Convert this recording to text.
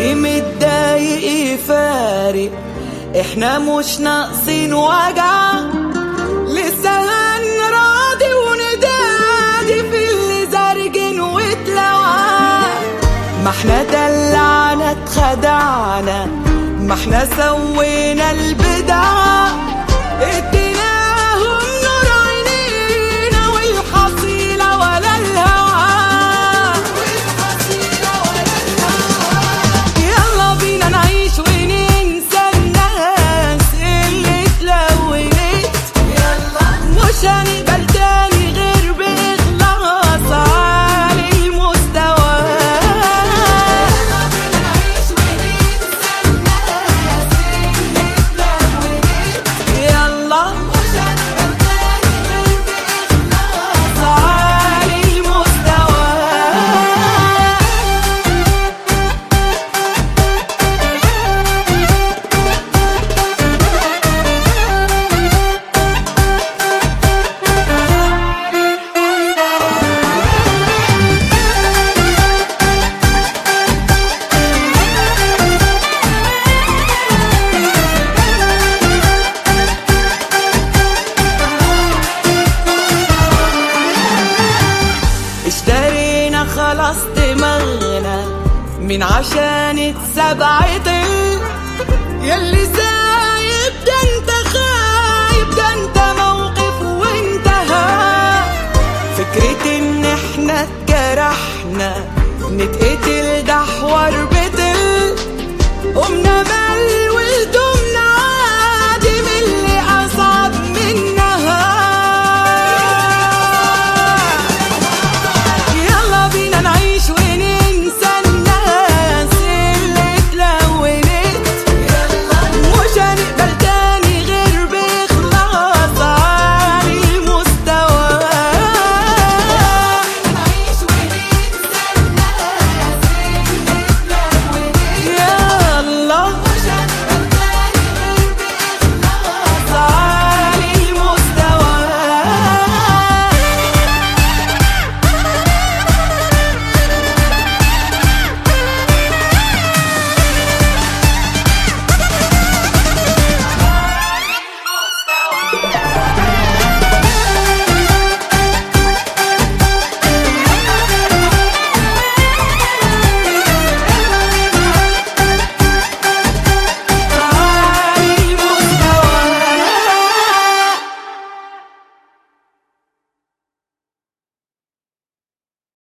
اللي متضايق يفارق احنا مش ناقصين وجع لسه هنراضي وندادي في اللي زرجن واتلوع ما احنا دلعنا اتخدعنا ما احنا سوينا البدع اديناهم نور عينينا والحصيلة ولا الهوى يلا بينا نعيش وننسى الناس اللي اتلونت مش هنقبل تاني غير بإخلاص عالي المستوى يلا عالي المستوى اشترينا خلاص دماغنا من عشان اتسبعت يلي سايب ده انت خايب ده انت موقف وانتهى فكرة ان احنا اتجرحنا نتقتل ده حوار بتاع